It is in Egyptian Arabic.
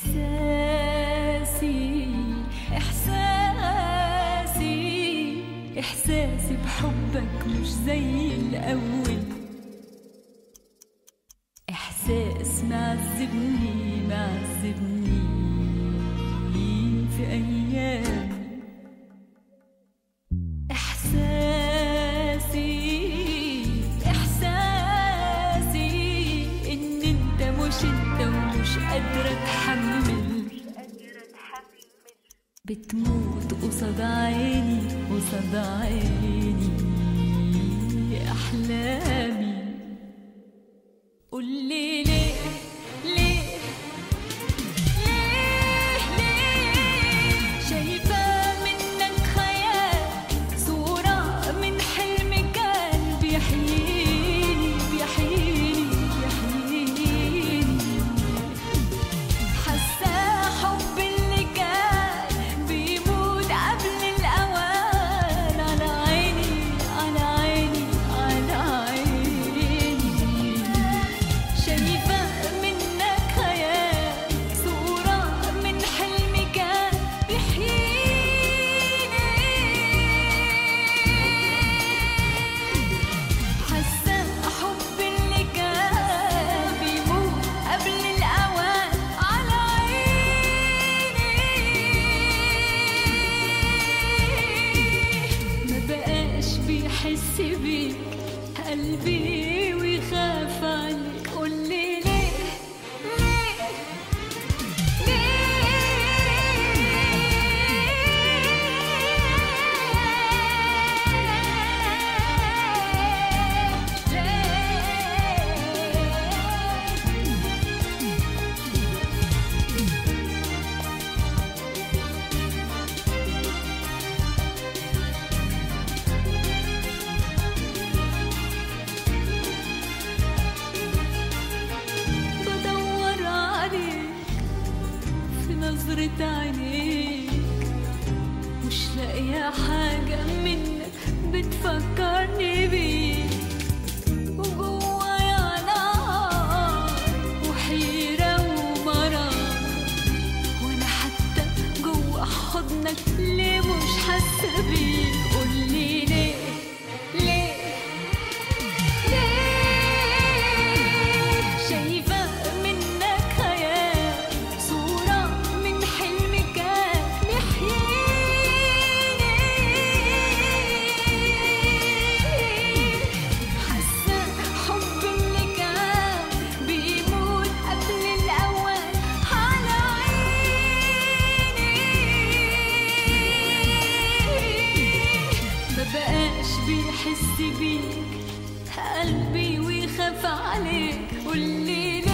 إحساسي إحساسي إحساسي بحبك مش زي الأول إحساس معذبني معذبني في أيامي إحساسي إحساسي إن أنت مش أنت ومش قادرة أتحمل بتموت قصاد عيني قصاد عيني أحلامي قولي ليه ليه ليه ليه شايفة منك خيال صورة من حلم كان بيحييني بيحييني بيحييني حاسة حب اللي كان بيموت قبل الأوان على عيني على عيني على عيني شايفة منك خيال صورة من حلمي كان بيحييني حاسة حب اللي كان بيموت قبل الأوان على عيني ما بقاش بيحس بيك قلبي ويخاف عليك قولي ليه ليه بدور عليك في نظرة عينيك مش لاقية حاجة منك بتفكرني بيك وجوايا نار وحيرة ومرار وانا حتى جوا حضنك ليه مش حاسة بيك قولي ليه ليه ليه شايفة منك خيال صورة من حلم كان بيحييني حاسة حب اللي كان بيموت قبل الأوان على عيني ما بقاش بيحس بيك قلبي ويخاف عليك قولي ليه